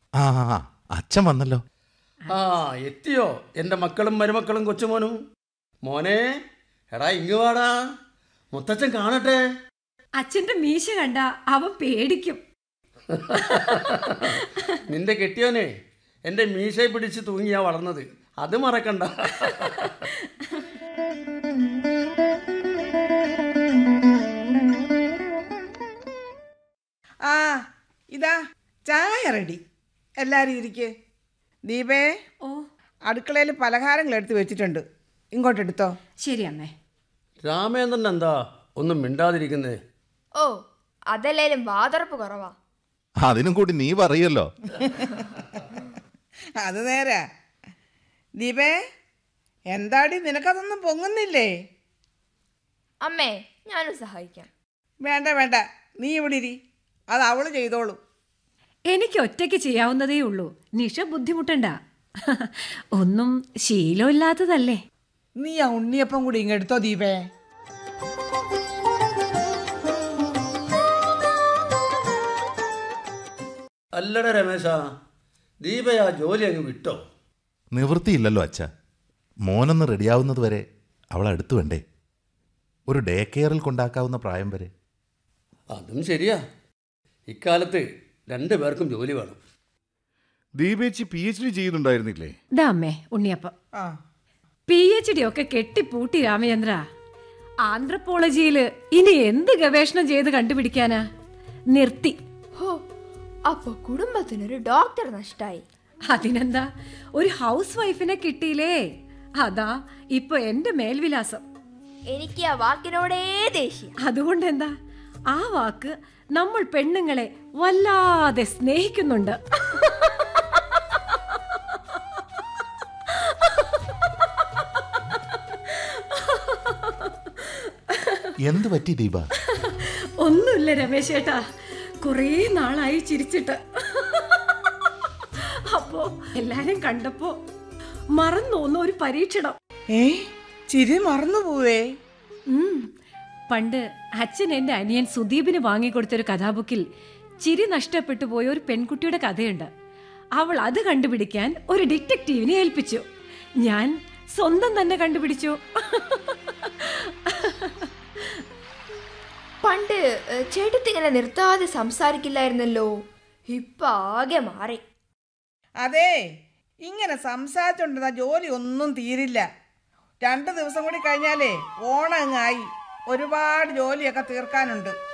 ആ ആ, ആ, അച്ഛൻ വന്നല്ലോ ആ എത്തിയോ എൻ്റെ മക്കളും മരുമക്കളും കൊച്ചുമോനും മോനെ എടാ ഇങ്ങ് വാടാ മുത്തച്ഛൻ കാണട്ടെ അച്ഛന്റെ മീശ കണ്ട അവൻ പേടിക്കും നിന്റെ കെട്ടിയോനെ എൻ്റെ മീശയെ പിടിച്ച് തൂങ്ങിയാ വളർന്നത് അത് മറക്കണ്ട ആ ഇതാ ചായ റെഡി എല്ലാവരും ഇരിക്ക് ദീപേ ഓ അടുക്കളയിൽ പലഹാരങ്ങൾ എടുത്ത് വെച്ചിട്ടുണ്ട് ഇങ്ങോട്ട് എടുത്തോ ശരി അമ്മേ രാമേന്ദ്രൻ എന്താ ഒന്നും മിണ്ടാതിരിക്കുന്നേ ഓ അതല്ലേലും വാതുറപ്പ് കുറവാ അതിനും കൂടി നീ പറയല്ലോ അത് നേരാ ദീപേ എന്താടി നിനക്കതൊന്നും പൊങ്ങുന്നില്ലേ അമ്മേ ഞാനും സഹായിക്കാം വേണ്ട വേണ്ട നീ ഇവിടെ ഇരി അത് അവള് ചെയ്തോളൂ എനിക്ക് ഒറ്റയ്ക്ക് ചെയ്യാവുന്നതേ ഉള്ളൂ നിഷ ബുദ്ധിമുട്ടണ്ട ഒന്നും ശീലമില്ലാത്തതല്ലേ നീ ആ ഉണ്ണിയപ്പം കൂടി ഇങ്ങെടുത്തോ ദീപേ അല്ലട രമേശ ദീപയാ ജോലി അങ്ങ് വിട്ടോ നിവൃത്തിയില്ലല്ലോ അച്ഛ മോനൊന്ന് റെഡിയാവുന്നത് വരെ അവൾ അടുത്ത് വേണ്ടേ ഒരു ഡേ കെയറിൽ കൊണ്ടാക്കാവുന്ന പ്രായം വരെ അതും ശരിയാ ഇക്കാലത്ത് രണ്ടു പേർക്കും ജോലി വേണം ദീപേച്ചി പി എച്ച് ഡി ചെയ്യുന്നുണ്ടായിരുന്നില്ലേ ദാ അമ്മേ ഉണ്ണിയപ്പം ആ പി എച്ച് ഡി ഒക്കെ കെട്ടിപ്പൂട്ടി രാമചന്ദ്ര ആന്ത്രപ്പോളജിയിൽ ഇനി എന്ത് ഗവേഷണം ചെയ്ത് കണ്ടുപിടിക്കാനാ നിർത്തി ഹോ അപ്പൊ കുടുംബത്തിനൊരു ഡോക്ടർ നഷ്ടായി അതിനെന്താ ഒരു ഹൗസ് വൈഫിനെ കിട്ടിയില്ലേ അതാ ഇപ്പൊ എന്റെ മേൽവിലാസം എനിക്ക് ആ വാക്കിനോടേ ദേഷ്യം അതുകൊണ്ട് എന്താ ആ വാക്ക് നമ്മൾ പെണ്ണുങ്ങളെ വല്ലാതെ സ്നേഹിക്കുന്നുണ്ട് എന്ത് പറ്റി ദീപ ഒന്നുമില്ല രമേശ് ഏട്ടാ കുറേ നാളായി ചിരിച്ചിട്ട് അപ്പോ എല്ലാരും കണ്ടപ്പോ മറന്നോന്ന ഒരു പരീക്ഷണം ഏ ചിരി മറന്നു പോവേ ഉം. പണ്ട് അച്ഛൻ എന്റെ അനിയൻ സുദീപിന് വാങ്ങിക്കൊടുത്തൊരു കഥാബുക്കിൽ ചിരി നഷ്ടപ്പെട്ടു പോയ ഒരു പെൺകുട്ടിയുടെ കഥയുണ്ട് അവൾ അത് കണ്ടുപിടിക്കാൻ ഒരു ഡിറ്റക്റ്റീവിനെ ഏൽപ്പിച്ചു ഞാൻ സ്വന്തം തന്നെ കണ്ടുപിടിച്ചു പണ്ട് ഏഹ്, ചേട്ടത്തി ഇങ്ങനെ നിർത്താതെ സംസാരിക്കില്ലായിരുന്നല്ലോ ഇപ്പൊ ആകെ മാറി അതെ ഇങ്ങനെ സംസാരിച്ചോണ്ടിരുന്ന ജോലി ഒന്നും തീരില്ല രണ്ട് ദിവസം കൂടി കഴിഞ്ഞാലേ ഓണം അങ്ങായി ഒരുപാട് ജോലിയൊക്കെ തീർക്കാനുണ്ട്